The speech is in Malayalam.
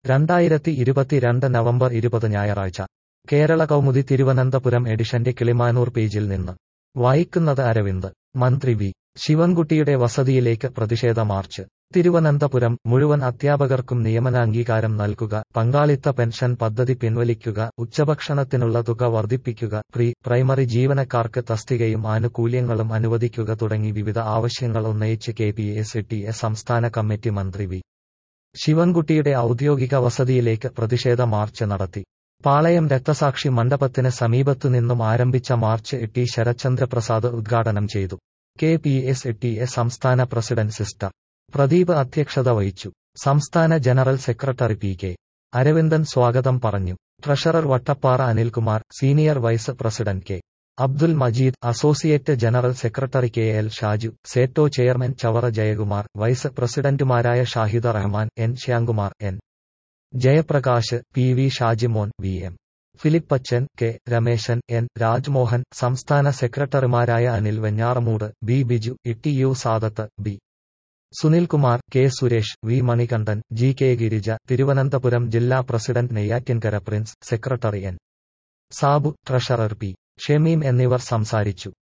രണ്ടായിരത്തി ഇരുപത്തിരണ്ട് നവംബർ ഇരുപത് ഞായറാഴ്ച കേരള കൗമുദി തിരുവനന്തപുരം എഡിഷന്റെ കിളിമാനൂർ പേജിൽ നിന്ന് വായിക്കുന്നത് അരവിന്ദ് മന്ത്രി വി ശിവൻകുട്ടിയുടെ വസതിയിലേക്ക് പ്രതിഷേധ മാർച്ച് തിരുവനന്തപുരം മുഴുവൻ അധ്യാപകർക്കും നിയമനാംഗീകാരം നൽകുക പങ്കാളിത്ത പെൻഷൻ പദ്ധതി പിൻവലിക്കുക ഉച്ചഭക്ഷണത്തിനുള്ള തുക വർദ്ധിപ്പിക്കുക പ്രീ പ്രൈമറി ജീവനക്കാർക്ക് തസ്തികയും ആനുകൂല്യങ്ങളും അനുവദിക്കുക തുടങ്ങി വിവിധ ആവശ്യങ്ങൾ ഉന്നയിച്ച് K P S T A സംസ്ഥാന കമ്മിറ്റി മന്ത്രി വി ശിവൻകുട്ടിയുടെ ഔദ്യോഗിക വസതിയിലേക്ക് പ്രതിഷേധ മാർച്ച് നടത്തി പാളയം രക്തസാക്ഷി മണ്ഡപത്തിന് സമീപത്തുനിന്നും ആരംഭിച്ച മാർച്ച് ടി ശരത്ചന്ദ്രപ്രസാദ് ഉദ്ഘാടനം ചെയ്തു K P S T A സംസ്ഥാന പ്രസിഡന്റ് സിസ്റ്റർ പ്രദീപ് അധ്യക്ഷത വഹിച്ചു സംസ്ഥാന general secretary P K Aravindan സ്വാഗതം പറഞ്ഞു treasurer Vattappara Anilkumar senior vice president K Abdul Majeed associate general secretary K L Shaju SETO chairman Chavara Jayakumar vice പ്രസിഡന്റുമാരായ Shahida Rahman N Shyamkumar N Jayaprakash P V Shajimon V M Philippachan K Rameshan N Rajmohan സംസ്ഥാന സെക്രട്ടറിമാരായ Anil Venjaramoodu B Biju Itty U Sadath B Sunilkumar K Suresh V Manikandan G K Girija Thiruvananthapuram ജില്ലാ president Neyyattinkara Prince secretary N Sabu treasurer P Shemeem എന്നിവർ സംസാരിച്ചു